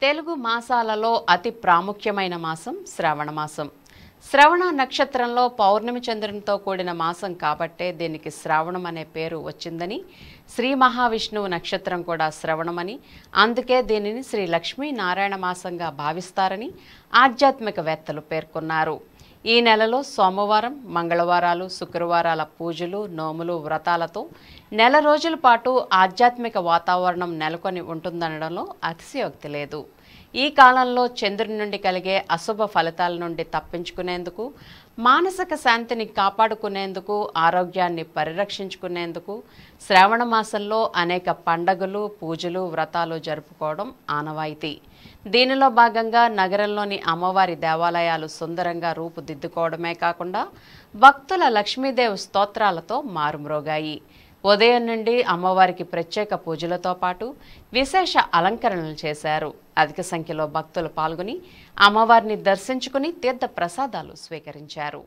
తెలుగు మాసాలలో అతి ప్రాముఖ్యమైన మాసం శ్రవణ మాసం శ్రవణ నక్షత్రంలో పౌర్ణమి చంద్రునితో కూడిన మాసం కాబట్టే దీనికి శ్రావణం అనే పేరు వచ్చిందని శ్రీ మహావిష్ణువు నక్షత్రం కూడా శ్రవణమని అందుకే దీనిని శ్రీ లక్ష్మీ నారాయణ మాసంగా భావిస్తారని ఆధ్యాత్మికవేత్తలు పేర్కొన్నారు ఈ నెలలో సోమవారం మంగళవారాలు శుక్రవారాల పూజలు నోములు వ్రతాలతో నెల రోజుల పాటు ఆధ్యాత్మిక వాతావరణం నెలకొని ఉంటుందనడంలో అతిశయోక్తి లేదు ఈ కాలంలో చంద్రుని నుండి కలిగే అశుభ ఫలితాల నుండి తప్పించుకునేందుకు మానసిక శాంతిని కాపాడుకునేందుకు ఆరోగ్యాన్ని పరిరక్షించుకునేందుకు శ్రావణ మాసంలో అనేక పండగలు పూజలు వ్రతాలు జరుపుకోవడం ఆనవాయితీ దీనిలో భాగంగా నగరంలోని అమ్మవారి దేవాలయాలు సుందరంగా రూపుదిద్దుకోవడమే కాకుండా భక్తుల లక్ష్మీదేవి స్తోత్రాలతో మారుమ్రోగాయి ఉదయం నుండి అమ్మవారికి ప్రత్యేక పూజలతో పాటు విశేష అలంకరణలు చేశారు అధిక సంఖ్యలో భక్తులు పాల్గొని అమ్మవారిని దర్శించుకుని తీర్థ ప్రసాదాలు స్వీకరించారు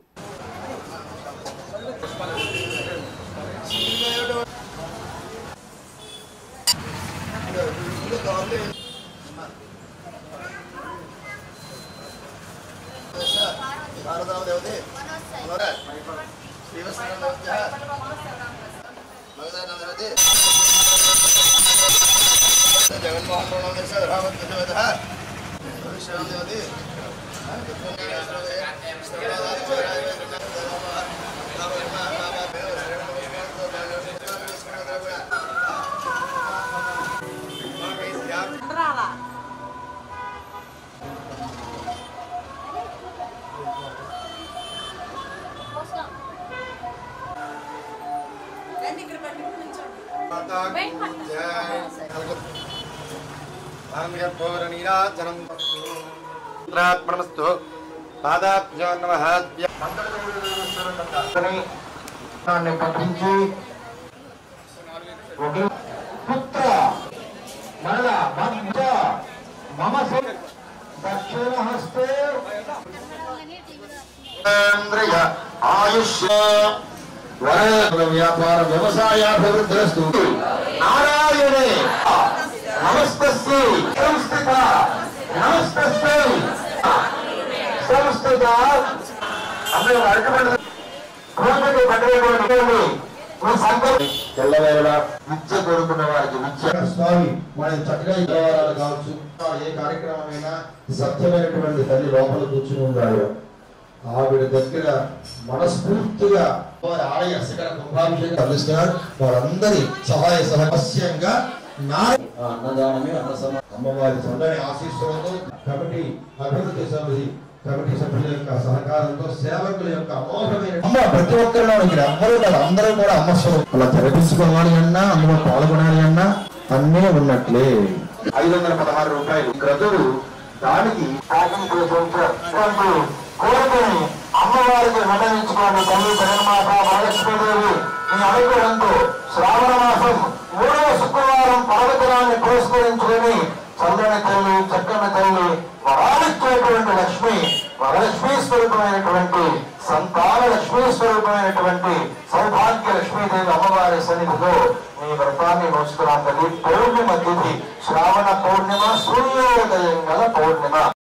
శారదాదేవతే శ్రీవత్సదేవత్యः మగధానదేవతే జగన్మోహన్ ప్రణోదర్శ రామకృష్ణవేదः భవిష్యదేవతే రండి ఇక్కడ పట్టుకుని నిల్చోండి స్తోత్రాత్మనస్తు పాదాభ్యో నమః పఠించి పుత్ర మరల భక్త మమ దక్షిణ హస్తే ఇంద్రియ ఆయుష్య వర వ్యాపార వ్యవసాయాభివృద్ధిరస్తు నారాయణే నమస్తస్యై సంస్థిత నమస్తస్యై సంస్థిత అందరూ అరకబడి కోటకు పట్టేటువంటి మీ సంకల్ప తెల్లవేళ విద్య కోరుకున్న వారికి విద్య స్వామి మన చక్కగా ఈ వ్యవహారాలు కావచ్చు ఏ కార్యక్రమమైనా సత్యమైనటువంటి తల్లి లోపల కూర్చుని ఉన్నాడు ఆవిడ దగ్గర మనస్ఫూర్తిగా వారి ఆలయ శిఖర కుంభాభిషేకం అందిస్తున్నారు వారందరి సహాయ సహస్యంగా నా ఆ అన్నదానమే అన్న సమ అమ్మవారి చల్లని ఆశీస్సులతో కమిటీ అభివృద్ధి సమితి కమిటీ సభ్యుల యొక్క సహకారంతో సేవకుల యొక్క అమోఘమైన అమ్మ ప్రతి ఒక్కరిలో ఇక్కడ అందరూ కూడా అందరూ కూడా అమ్మ స్వరూపం. అలా తెరపించుకోవాలి అన్నా అందులో పాల్గొనాలి అన్నా అన్నీ ఉన్నట్లే ఐదు వందల పదహారు రూపాయలు గదులు దానికి ప్యాకింగ్ చేసేటువంటి కోరుకుని అమ్మవారికి విన్నవించుకోండి తల్లి జగన్మాత మహాలక్ష్మీదేవి మీ అనుగ్రహంతో శ్రావణ మాసం మూడవ శుక్రవారం పర్వదినాన్ని పురస్కరించుకొని చల్లని తల్లి చక్కని తల్లి వరాలిచ్చేటువంటి లక్ష్మి వరలక్ష్మీ స్వరూపమైనటువంటి సంతాన లక్ష్మీ స్వరూపమైనటువంటి సౌభాగ్య లక్ష్మీదేవి అమ్మవారి సన్నిధిలో మీ వ్రతాన్ని నోచుకున్నాం తల్లి పౌర్ణిమ తిథి శ్రావణ పౌర్ణిమ సూర్యోదయం గల పౌర్ణిమ